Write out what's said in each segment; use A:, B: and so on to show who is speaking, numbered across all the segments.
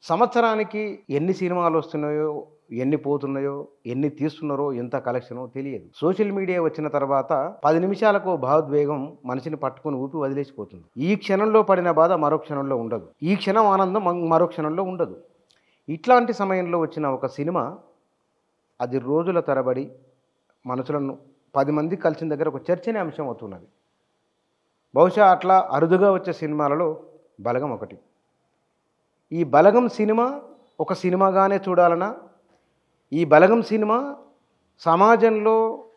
A: సంవత్సరానికి ఎన్ని సినిమాలు వస్తున్నాయో ఎన్ని పోతున్నాయో ఎన్ని తీస్తున్నారో ఎంత కలెక్షనో తెలియదు సోషల్ మీడియా వచ్చిన తర్వాత పది నిమిషాలకు భావోద్వేగం మనిషిని పట్టుకుని ఊపి వదిలేసిపోతుంది ఈ క్షణంలో పడిన బాధ మరో క్షణంలో ఉండదు ఈ క్షణం ఆనందం మ- మరో క్షణంలో ఉండదు ఇట్లాంటి సమయంలో వచ్చిన ఒక సినిమా అది రోజుల తరబడి మనసులను పది మంది కలిసిన దగ్గర ఒక చర్చనీయాంశం అవుతున్నది బహుశా అట్లా అరుదుగా వచ్చే సినిమాలలో బలగం ఒకటి ఈ బలగం సినిమా ఒక సినిమాగానే చూడాలన్నా ఈ బలగం సినిమా సమాజంలో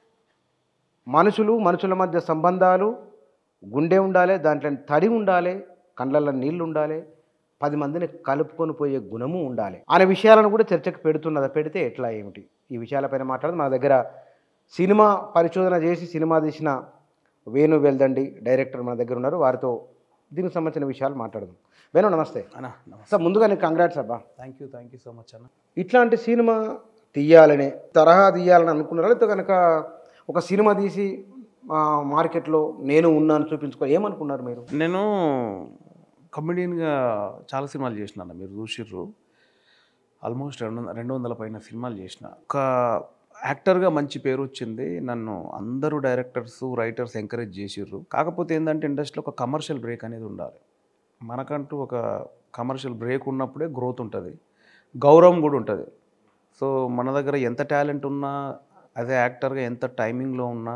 A: మనుషులు మనుషుల మధ్య సంబంధాలు గుండె ఉండాలి దాంట్లో తడి ఉండాలి కండ్లలో నీళ్లు ఉండాలి పది మందిని కలుపుకొని పోయే గుణము ఉండాలి అనే విషయాలను కూడా చర్చకు పెడుతున్నదా పెడితే ఎట్లా ఏమిటి ఈ విషయాలపైన మాట్లాడదు మన దగ్గర సినిమా పరిశోధన చేసి సినిమా తీసిన వేణు వెల్దండి డైరెక్టర్ మన దగ్గర ఉన్నారు వారితో దీనికి సంబంధించిన విషయాలు మాట్లాడదాం వేణు నమస్తే
B: అన్న నమస్తే
A: సార్ ముందుగా నీకు కంగ్రాట్స్ అబ్బా
B: thank you thank you so much అన్న
A: ఇట్లాంటి సినిమా తీయాలని తరహా తీయాలని అనుకున్నారా లేకపోతే కనుక ఒక సినిమా తీసి ఆ, మార్కెట్లో నేను ఉన్నాను చూపించుకో ఏమనుకున్నారు మీరు
B: నేను కమెడియన్గా చాలా సినిమాలు చేసిన అన్న మీరు చూసిర్రు ఆల్మోస్ట్ రెండు వందల రెండు వందల పైన సినిమాలు చేసిన ఒక యాక్టర్గా మంచి పేరు వచ్చింది నన్ను అందరూ డైరెక్టర్స్ రైటర్స్ ఎంకరేజ్ చేసిర్రు కాకపోతే ఏంటంటే ఇండస్ట్రీలో ఒక కమర్షియల్ బ్రేక్ అనేది ఉండాలి మనకంటూ ఒక కమర్షియల్ బ్రేక్ ఉన్నప్పుడే గ్రోత్ ఉంటుంది గౌరవం కూడా ఉంటుంది సో మన దగ్గర ఎంత టాలెంట్ ఉన్నా అదే యాక్టర్గా ఎంత టైమింగ్లో ఉన్నా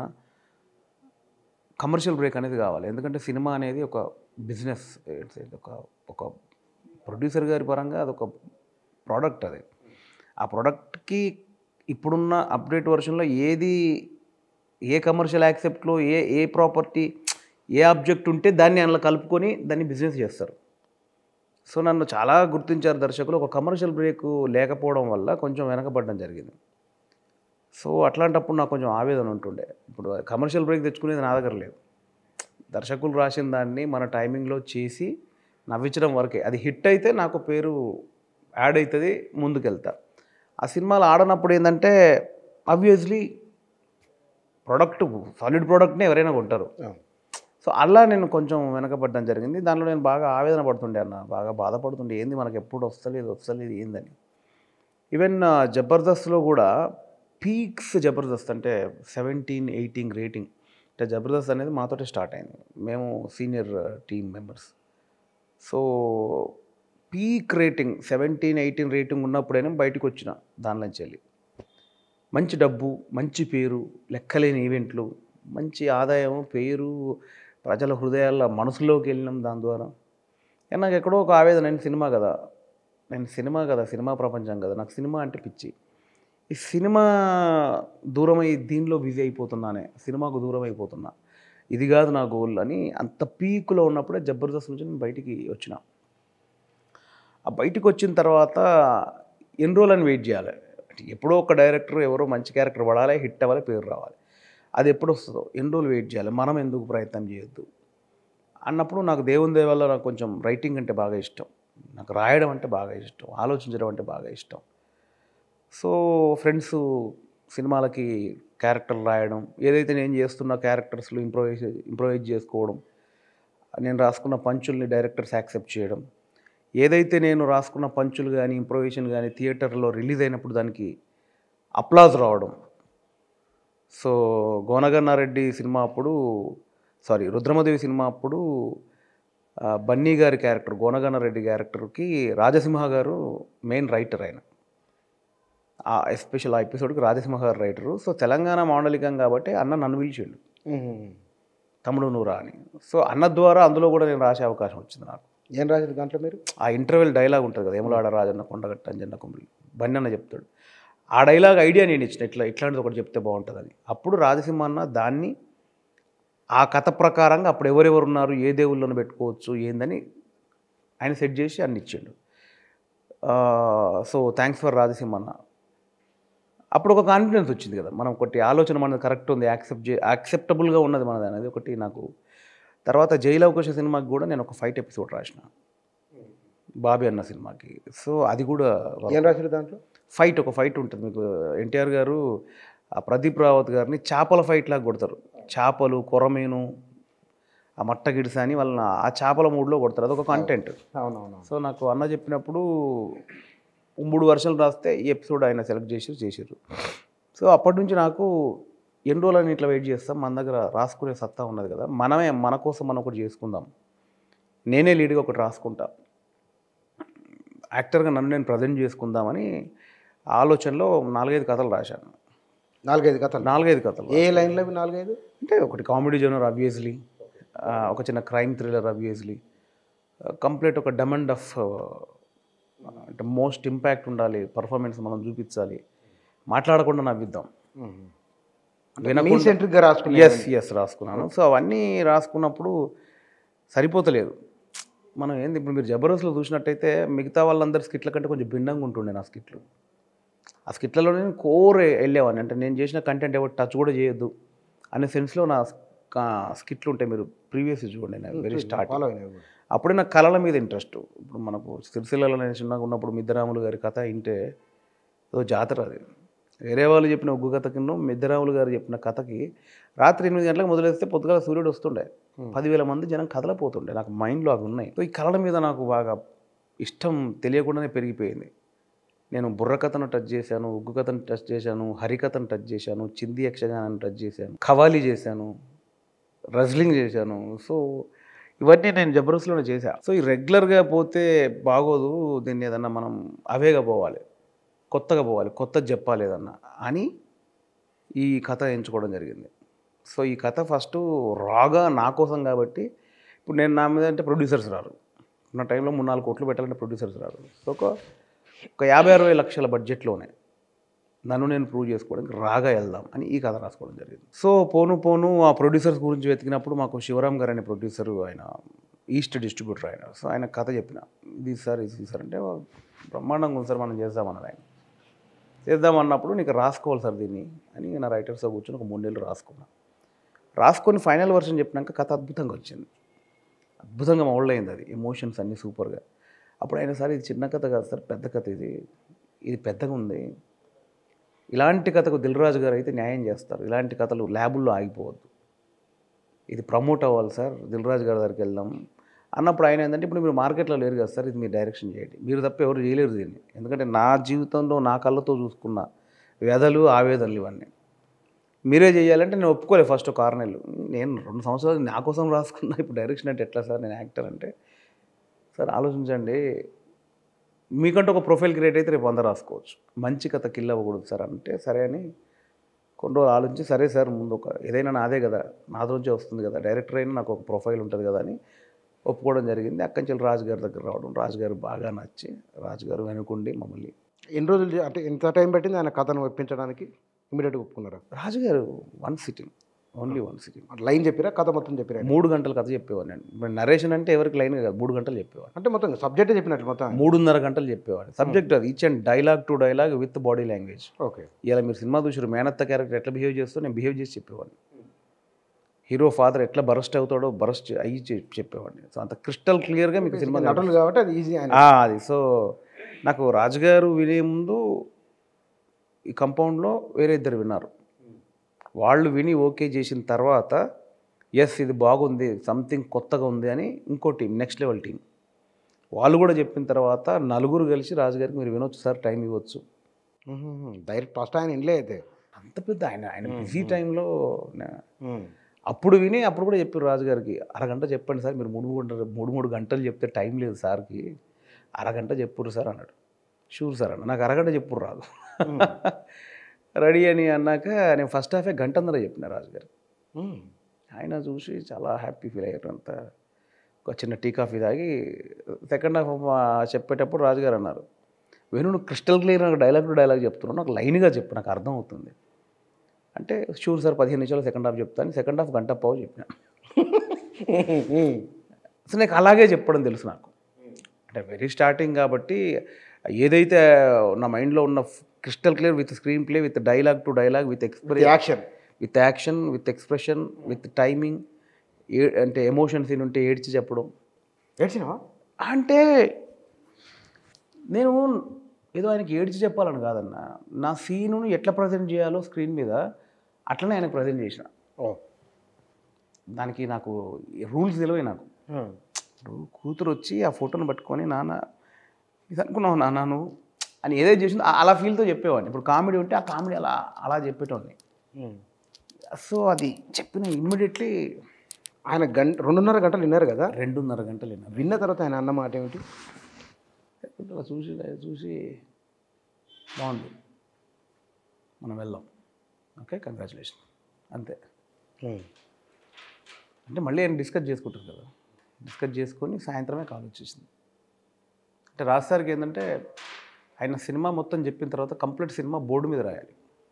B: కమర్షియల్ బ్రేక్ అనేది కావాలి ఎందుకంటే సినిమా అనేది ఒక బిజినెస్ ఒక ఒక ప్రొడ్యూసర్ గారి పరంగా అది ఒక ప్రోడక్ట్ అది ఆ ప్రోడక్ట్కి ఇప్పుడున్న అప్డేట్ వర్షన్లో ఏది ఏ కమర్షియల్ యాక్సెప్ట్లో ఏ ఏ ప్రాపర్టీ ఏ ఆబ్జెక్ట్ ఉంటే దాన్ని అందులో కలుపుకొని దాన్ని బిజినెస్ చేస్తారు సో నన్ను చాలా గుర్తించారు దర్శకులు ఒక కమర్షియల్ బ్రేక్ లేకపోవడం వల్ల కొంచెం వెనకబడడం జరిగింది సో అట్లాంటప్పుడు నాకు కొంచెం ఆవేదన ఉంటుండే ఇప్పుడు కమర్షియల్ బ్రేక్ తెచ్చుకునేది నా దగ్గర లేదు దర్శకులు రాసిన దాన్ని మన టైమింగ్లో చేసి నవ్వించడం వరకే అది హిట్ అయితే నాకు పేరు యాడ్ అవుతుంది ముందుకెళ్తా ఆ సినిమాలు ఆడనప్పుడు ఏంటంటే ఆబ్వియస్లీ ప్రోడక్ట్ సాలిడ్ ప్రోడక్ట్ని ఎవరైనా కొంటారు సో అలా నేను కొంచెం వెనకబడడం జరిగింది దానిలో నేను బాగా ఆవేదన పడుతుండే అన్న బాగా బాధపడుతుండే ఏంది మనకు ఎప్పుడు వస్తలేదు వస్తలేదు ఏందని ఈవెన్ జబర్దస్త్లో కూడా పీక్స్ జబర్దస్త్ అంటే సెవెంటీన్ ఎయిటీన్ రేటింగ్ అంటే జబర్దస్త్ అనేది మాతోటే స్టార్ట్ అయింది మేము senior team members so peak rating seventeen eighteen rating ఉన్నప్పుడైనా బయటకు వచ్చిన దానిలోంచి వెళ్ళి మంచి డబ్బు మంచి పేరు లెక్కలేని ఈవెంట్లు మంచి ఆదాయం పేరు ప్రజల హృదయాల మనసులోకి వెళ్ళినాం దాని ద్వారా కానీ నాకు ఎక్కడో ఒక ఆవేదన నేను సినిమా కదా నేను సినిమా కదా సినిమా ప్రపంచం కదా నాకు సినిమా అంటే పిచ్చి ఈ సినిమా దూరమై దీనిలో బిజీ అయిపోతున్నానే సినిమాకు దూరం అయిపోతున్నా ఇది కాదు నా గోల్ అని అంత పీక్లో ఉన్నప్పుడే జబర్దస్త్ నుంచి నేను బయటికి వచ్చిన ఆ బయటికి వచ్చిన తర్వాత ఎన్ని రోజులని వెయిట్ చేయాలి అంటే ఎప్పుడో ఒక డైరెక్టర్ ఎవరో మంచి క్యారెక్టర్ పడాలి హిట్ అవ్వాలి పేరు రావాలి అది ఎప్పుడు వస్తుందో ఎన్ని రోజులు వెయిట్ చేయాలి మనం ఎందుకు ప్రయత్నం చేయొద్దు అన్నప్పుడు నాకు దేవుని దయ వల్ల నాకు కొంచెం రైటింగ్ అంటే బాగా ఇష్టం నాకు రాయడం అంటే బాగా ఇష్టం ఆలోచించడం అంటే బాగా ఇష్టం సో ఫ్రెండ్స్ సినిమాలకి క్యారెక్టర్లు రాయడం ఏదైతే నేను చేస్తున్న క్యారెక్టర్స్లో ఇంప్రొవైజ్ ఇంప్రొవైజ్ చేసుకోవడం నేను రాసుకున్న పంచుల్ని డైరెక్టర్స్ యాక్సెప్ట్ చేయడం ఏదైతే నేను రాసుకున్న పంచులు కానీ ఇంప్రొవేషన్ కానీ థియేటర్లో రిలీజ్ అయినప్పుడు దానికి అప్లాజ్ రావడం సో గోనగన్నారెడ్డి సినిమా అప్పుడు సారీ రుద్రమదేవి సినిమా అప్పుడు ఆ, బన్నీ గారి క్యారెక్టర్ గోనగన్నారెడ్డి క్యారెక్టర్కి రాజసింహ గారు మెయిన్ రైటర్ ఆయన ఆ ఎస్పెషల్ ఆ ఎపిసోడ్కి రాజసింహ గారు రైటరు సో తెలంగాణ మాండలికం కాబట్టి అన్న నన్ను పిలిచిండు తమ్ముడు నువ్వు రా అని సో అన్న ద్వారా అందులో కూడా నేను రాసే అవకాశం వచ్చింది నాకు
A: ఏం రాసేది దాంట్లో మీరు
B: ఆ ఇంటర్వెల్ డైలాగ్ ఉంటుంది కదా ఏములాడ రాజన్న కొండగట్ట అంజన్న కొమ్మలి బన్నీ అన్న చెప్తాడు ఆ డైలాగ్ ఐడియా నేను ఇచ్చిన ఇట్లా ఇట్లాంటిది ఒకటి చెప్తే బాగుంటుందని అప్పుడు రాజసింహ అన్న దాన్ని ఆ కథ ప్రకారంగా అప్పుడు ఎవరెవరు ఉన్నారు ఏ దేవుళ్ళను పెట్టుకోవచ్చు ఏందని ఆయన సెట్ చేసి అన్ని ఇచ్చిండు సో థ్యాంక్స్ ఫర్ రాజసింహ అన్న అప్పుడు ఒక కాన్ఫిడెన్స్ వచ్చింది కదా మనం ఒకటి ఆలోచన మనది కరెక్ట్ ఉంది యాక్సెప్ట్ చే యాక్సెప్టబుల్గా ఉన్నది మనది అనేది ఒకటి నాకు తర్వాత జైలవకాశ సినిమాకి కూడా నేను ఒక ఫైట్ ఎపిసోడ్ రాసిన బాబీ అన్న సినిమాకి సో అది కూడా
A: ఏం రాశారు దాంట్లో
B: ఫైట్ ఒక ఫైట్ ఉంటుంది మీకు ఎన్టీఆర్ గారు ఆ ప్రదీప్ రావత్ గారిని చేపల ఫైట్ లాగా కొడతారు చేపలు కొరమేను ఆ మట్ట గిడిస అని వాళ్ళని ఆ చేపల మూడ్లో కొడతారు అదొక కంటెంట్
A: అవునవును
B: సో నాకు అన్న చెప్పినప్పుడు మూడు వర్షాలు రాస్తే ఈ ఎపిసోడ్ ఆయన సెలెక్ట్ చేసి చేసారు సో అప్పటి నుంచి నాకు ఎన్ని రోజులని ఇట్లా వెయిట్ చేస్తాం మన దగ్గర రాసుకునే సత్తా ఉన్నది కదా మనమే మన కోసం మనం ఒకటి చేసుకుందాం నేనే లీడ్గా ఒకటి రాసుకుంటా యాక్టర్గా నన్ను నేను ప్రజెంట్ చేసుకుందామని ఆలోచనలో నాలుగైదు కథలు రాశాను
A: నాలుగైదు కథలు
B: నాలుగైదు కథలు
A: ఏ లైన్లో అవి నాలుగైదు
B: అంటే ఒకటి కామెడీ జోనర్ అబ్వియస్లీ ఒక చిన్న క్రైమ్ థ్రిల్లర్ అబ్వియస్లీ కంప్లీట్ ఒక డమండ్ ఆఫ్ అంటే మోస్ట్ ఇంపాక్ట్ ఉండాలి పర్ఫార్మెన్స్ మనం చూపించాలి మాట్లాడకుండా నవ్విద్దాం
A: మీ సెంట్రిక్గా రాసుకునే
B: ఎస్ ఎస్ రాసుకున్నాను సో అవన్నీ రాసుకున్నప్పుడు సరిపోతలేదు మనం ఏంది ఇప్పుడు మీరు జబర్దస్త్లో చూసినట్టయితే మిగతా వాళ్ళందరి స్కిట్ల కంటే కొంచెం భిన్నంగా ఉంటుండే నా స్కిట్లు ఆ స్కిట్లలో నేను కోర్ వెళ్ళేవాడిని అంటే నేను చేసిన కంటెంట్ ఎవరు టచ్ కూడా చేయొద్దు అనే సెన్స్లో నా స్కిట్లు ఉంటాయి మీరు ప్రీవియస్ చూడండి నేను వెరీ స్టార్ట్
A: ఫాలో అయినవి కూడా.
B: అప్పుడే నాకు కళల మీద ఇంట్రెస్ట్ ఇప్పుడు మనకు సిరిసిల్లలో నేను చిన్నగా ఉన్నప్పుడు మిద్దరాములు గారి కథ వింటే ఏదో జాతర అది వేరే వాళ్ళు చెప్పిన ఒగ్గు కథకి మిద్దరాములు గారు చెప్పిన కథకి రాత్రి ఎనిమిది గంటలకు మొదలెస్తే పొద్దుగాల సూర్యుడు వస్తుండే పదివేల మంది జనం కథలపోతుండే నాకు మైండ్లో అవి ఉన్నాయి సో ఈ కళల మీద నాకు బాగా ఇష్టం తెలియకుండానే పెరిగిపోయింది నేను బుర్ర కథను టచ్ చేశాను ఉగ్గు కథను టచ్ చేశాను హరికథను టచ్ చేశాను చింది యక్షగానాన్ని టచ్ చేశాను ఖవాలీ చేశాను రెజ్లింగ్ చేశాను సో ఇవన్నీ నేను జబర్దస్త్లోనే చేశాను సో ఈ రెగ్యులర్గా పోతే బాగోదు దీన్ని ఏదన్నా మనం అవేగా పోవాలి కొత్తగా పోవాలి కొత్త చెప్పాలి ఏదన్నా అని ఈ కథ ఎంచుకోవడం జరిగింది సో ఈ కథ ఫస్ట్ రాగా నా కోసం కాబట్టి ఇప్పుడు నేను నా మీద అంటే ప్రొడ్యూసర్స్ రారు నా టైంలో మూడు నాలుగు కోట్లు పెట్టాలంటే ప్రొడ్యూసర్స్ రారు సో ఒక ఒక యాభై అరవై లక్షల బడ్జెట్లోనే నన్ను నేను ప్రూవ్ చేసుకోవడానికి రాగా వెళ్దాం అని ఈ కథ రాసుకోవడం జరిగింది సో పోను పోను ఆ ప్రొడ్యూసర్స్ గురించి వెతికినప్పుడు మాకు శివరామ్ గారు అనే ప్రొడ్యూసర్ ఆయన ఈస్ట్ డిస్ట్రిబ్యూటర్ ఆయన సో ఆయన కథ చెప్పిన ఇది సార్ ఇది సార్ అంటే బ్రహ్మాండంగా ఉంది సార్ మనం చేద్దామన్నారు ఆయన చేద్దామన్నప్పుడు నీకు రాసుకోవాలి సార్ దీన్ని అని నా రైటర్స్తో కూర్చొని ఒక మూడు నెలలు రాసుకున్నా రాసుకొని ఫైనల్ వర్షన్ చెప్పినాక కథ అద్భుతంగా వచ్చింది అద్భుతంగా మౌల్డ్ అయింది అది ఎమోషన్స్ అన్నీ సూపర్గా అప్పుడు అయినా సార్ ఇది చిన్న కథ కాదు సార్ పెద్ద కథ ఇది ఇది పెద్దగా ఉంది ఇలాంటి కథకు దిల్రాజు గారు అయితే న్యాయం చేస్తారు ఇలాంటి కథలు ల్యాబుల్లో ఆగిపోవద్దు ఇది ప్రమోట్ అవ్వాలి సార్ దిల్రాజు గారి దగ్గరికి వెళ్దాం అన్నప్పుడు ఆయన ఏంటంటే ఇప్పుడు మీరు మార్కెట్లో లేరు కదా సార్ ఇది మీరు డైరెక్షన్ చేయండి మీరు తప్ప ఎవరు చేయలేరు దీన్ని ఎందుకంటే నా జీవితంలో నా కళ్ళతో చూసుకున్న వ్యధలు ఆవేదనలు ఇవన్నీ మీరే చేయాలంటే నేను ఒప్పుకోలేదు ఫస్ట్ ఒక ఆరు నెలలు నేను రెండు సంవత్సరాలు నా కోసం రాసుకున్నా ఇప్పుడు డైరెక్షన్ అంటే ఎట్లా సార్ నేను యాక్టర్ అంటే సార్ ఆలోచించండి మీకంటే ఒక ప్రొఫైల్ క్రియేట్ అయితే రేపు అందరు రాసుకోవచ్చు మంచి కథ కిల్ అవ్వకూడదు సార్ అంటే సరే అని కొన్ని రోజులు ఆలోచించి సరే సార్ ముందు ఒక ఏదైనా నాదే కదా నాదోంచే వస్తుంది కదా డైరెక్టర్ అయినా నాకు ఒక ప్రొఫైల్ ఉంటుంది కదా అని ఒప్పుకోవడం జరిగింది అక్కడి నుంచి రాజు గారి దగ్గర రావడం రాజు గారు బాగా నచ్చి రాజు గారు వెనుకుండి మమ్మల్ని
A: ఎన్ని రోజులు చే- అంటే ఎంత టైం పట్టింది ఆయన కథను ఒప్పించడానికి ఇమీడియట్గా ఒప్పుకున్నారు
B: రాజు గారు one sitting only one sitting
A: line చెప్పిరా కథ మొత్తం చెప్పిరా
B: మూడు గంటల కథ చెప్పేవాడిని నేను ఇప్పుడు నరేషన్ అంటే ఎవరికి లైన్ కాదు మూడు గంటలు చెప్పేవాడిని
A: అంటే మొత్తం సబ్జెక్టే చెప్పినట్లు మొత్తం
B: మూడున్నర గంటలు చెప్పేవాడిని సబ్జెక్ట్ అది each and dialogue to dialogue with body language
A: okay
B: ఇలా మీరు సినిమా చూసారు మేనత్త క్యారెక్టర్ ఎట్లా బిహేవ్ చేస్తో నేను బిహేవ్ చేసి చెప్పేవాడిని హీరో ఫాదర్ ఎట్లా బరస్ట్ అవుతాడో బరస్ట్ అయ్యి చె- చెప్పేవాడిని సో అంత క్రిస్టల్ క్లియర్గా మీకు సినిమా
A: నటులు కాబట్టి అది ఈజీ ఆయన
B: ఆ, అది సో నాకు రాజుగారు వినే ముందు ఈ కంపౌండ్లో వేరే ఇద్దరు విన్నారు వాళ్ళు విని ఓకే చేసిన తర్వాత ఎస్ ఇది బాగుంది సంథింగ్ కొత్తగా ఉంది అని ఇంకో టీం నెక్స్ట్ లెవెల్ టీం వాళ్ళు కూడా చెప్పిన తర్వాత నలుగురు కలిసి రాజుగారికి మీరు వినొచ్చు సార్ టైం ఇవ్వచ్చు
A: డైరెక్ట్ ఫస్ట్ ఆయన ఇన్లే అయితే
B: అంత పెద్ద ఆయన ఆయన బిజీ టైంలో అప్పుడు విని అప్పుడు కూడా చెప్పారు రాజుగారికి అరగంట చెప్పండి సార్ మీరు మూడు మూడు గంటలు మూడు మూడు గంటలు చెప్తే టైం లేదు సార్కి అరగంట చెప్పురు సార్ అన్నాడు షూర్ సార్ అన్న నాకు అరగంట చెప్పురు రాదు రెడీ అని అన్నాక నేను ఫస్ట్ హాఫే గంటన్నర చెప్పిన రాజుగారు ఆయన చూసి చాలా హ్యాపీ ఫీల్ అయ్యారు అంతా ఒక చిన్న టీ కాఫీ తాగి సెకండ్ హాఫ్ చెప్పేటప్పుడు రాజుగారు అన్నారు వేణు నువ్వు క్రిస్టల్ క్లియర్ నాకు డైలాగ్ టు డైలాగ్ చెప్తున్నావు నాకు లైన్గా చెప్పు నాకు అర్థం అవుతుంది అంటే షూర్ సార్ పదిహేను నిమిషాలు సెకండ్ హాఫ్ చెప్తాను సెకండ్ హాఫ్ గంట పావు చెప్పిన సో నాకు అలాగే చెప్పడం తెలుసు నాకు అంటే వెరీ స్టార్టింగ్ కాబట్టి ఏదైతే నా మైండ్లో ఉన్న crystal clear with screenplay with dialogue to dialogue with express
A: action
B: with action with expression with timing ఏ అంటే ఎమోషన్స్ ఉంటే ఏడ్చి చెప్పడం
A: ఏడ్చినావా
B: అంటే నేను ఏదో ఆయనకి ఏడ్చి చెప్పాలని కాదన్న నా సీనును ఎట్లా ప్రజెంట్ చేయాలో స్క్రీన్ మీద అట్లనే ఆయనకు ప్రజెంట్ చేసిన
A: ఓ
B: దానికి నాకు రూల్స్ తెలివై నాకు
A: ఉమ్.
B: ఇప్పుడు కూతురు వచ్చి ఆ ఫోటోని పట్టుకొని నాన్న ఇది అనుకున్నావు నాన్న నువ్వు అని ఏదైతే చేసిందో ఆ- అలా ఫీల్తో చెప్పేవాడిని ఇప్పుడు కామెడీ ఉంటే ఆ కామెడీ అలా అలా చెప్పేటోడిని
A: ఉమ్.
B: సో అది చెప్పిన ఇమ్మీడియట్లీ
A: ఆయన గంట రెండున్నర గంటలు విన్నారు కదా
B: రెండున్నర గంటలు విన్నాను
A: విన్న తర్వాత ఆయన అన్న మాట ఏమిటి
B: అలా చూసి ఇలా చూసి బాగుంది మనం వెళ్దాం ఓకే కంగ్రాచులేషన్ అంతే
A: ఉమ్.
B: అంటే మళ్ళీ ఆయన డిస్కస్ చేసుకుంటారు కదా డిస్కస్ చేసుకొని సాయంత్రమే కాల్ వచ్చేసింది అంటే రాజ్ సార్కి ఏంటంటే ఆయన సినిమా మొత్తం చెప్పిన తర్వాత కంప్లీట్ సినిమా బోర్డు మీద రాయాలి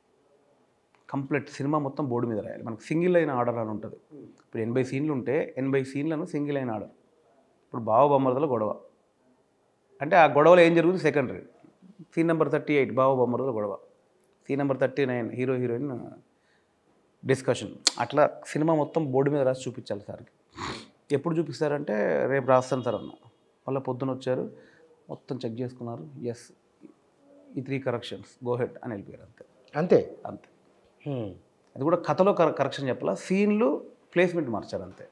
B: కంప్లీట్ సినిమా మొత్తం బోర్డు మీద రాయాలి మనకు సింగిల్ అయిన ఆర్డర్ అని ఉంటుంది ఇప్పుడు ఎనభై సీన్లు ఉంటే ఎనభై సీన్లను సింగిల్ అయిన ఆర్డర్ ఇప్పుడు బావ బొమ్మరదల గొడవ అంటే ఆ గొడవలో ఏం జరుగుతుంది secondary scene number thirty eight బావ బొమ్మరదల గొడవ scene number thirty nine hero heroine discussion అట్లా సినిమా మొత్తం బోర్డు మీద రాసి చూపించాలి సార్కి ఎప్పుడు చూపిస్తారంటే రేపు రాస్తాను సార్ అన్న మళ్ళీ పొద్దున వచ్చారు మొత్తం చెక్ చేసుకున్నారు ఎస్ ఈ త్రీ కరెక్షన్స్ గో హెడ్ అని వెళ్ళిపోయారు అంతే
A: అంతే
B: అంతే
A: ఉమ్.
B: అది కూడా కథలో కర- కరెక్షన్ చెప్పాలా సీన్లు ప్లేస్మెంట్ మార్చారు అంతే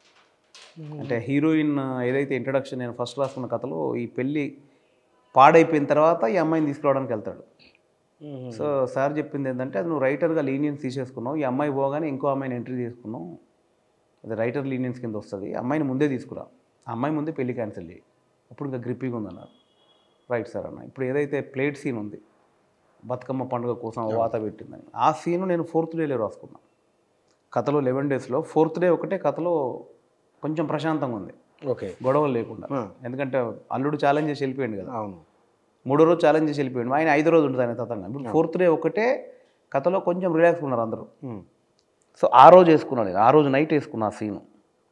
B: అంటే హీరోయిన్ ఏదైతే ఇంట్రడక్షన్ నేను ఫస్ట్ రాసుకున్న కథలో ఈ పెళ్ళి పాడైపోయిన తర్వాత ఈ అమ్మాయిని తీసుకురావడానికి వెళ్తాడు
A: ఉమ్.
B: సో సార్ చెప్పింది ఏంటంటే అది నువ్వు రైటర్గా లీనియన్స్ తీసేసుకున్నావు ఈ అమ్మాయి పోగానే ఇంకో అమ్మాయిని ఎంట్రీ చేసుకున్నావు అది రైటర్ లీనియన్స్ కింద వస్తుంది అమ్మాయిని ముందే తీసుకురా ఆ అమ్మాయి ముందే పెళ్లి క్యాన్సిల్ చేయి అప్పుడు ఇంకా గ్రిప్పీగా ఉందన్నారు రైట్ సార్ అన్న ఇప్పుడు ఏదైతే ప్లేట్ సీన్ ఉంది బతుకమ్మ పండుగ కోసం వాత పెట్టిందని ఆ సీను నేను ఫోర్త్ డేలో రాసుకున్నా కథలో లెవెన్ డేస్లో ఫోర్త్ డే ఒకటే కథలో కొంచెం ప్రశాంతంగా ఉంది
A: ఓకే
B: గొడవలు లేకుండా
A: ఆ.
B: ఎందుకంటే అల్లుడు ఛాలెంజ్ చేసి వెళ్ళిపోయింది కదా
A: అవును
B: మూడో రోజు ఛాలెంజ్ చేసి వెళ్ళిపోయాడు ఆయన ఐదో రోజు ఉంటుంది ఆయన తతంగా ఇప్పుడు ఫోర్త్ డే ఒకటే కథలో కొంచెం రిలాక్స్ ఉన్నారు అందరూ
A: ఉమ్.
B: సో ఆ రోజు వేసుకున్నాను నేను ఆ రోజు నైట్ వేసుకున్నా ఆ సీను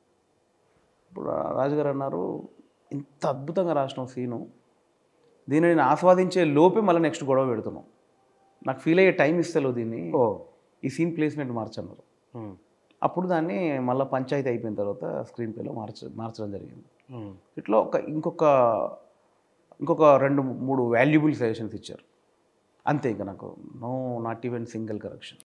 B: ఇప్పుడు ఆ రాజుగారు అన్నారు ఇంత అద్భుతంగా రాసిన సీను దీన్ని నేను ఆస్వాదించే లోపే మళ్ళీ నెక్స్ట్ గొడవ పెడుతున్నాం నాకు ఫీల్ అయ్యే టైం ఇస్తలేవు దీన్ని
A: ఓ
B: ఈ సీన్ ప్లేస్మెంట్ మార్చన్నారు
A: ఉమ్.
B: అప్పుడు దాన్ని మళ్ళీ పంచాయతీ అయిపోయిన తర్వాత స్క్రీన్ ప్లేలో మార్చ మార్చడం జరిగింది
A: ఉమ్.
B: ఇట్లా ఒక ఇంకొక ఇంకొక రెండు మూడు వాల్యుబుల్ సజెషన్స్ ఇచ్చారు అంతే ఇంకా నాకు no not even single correction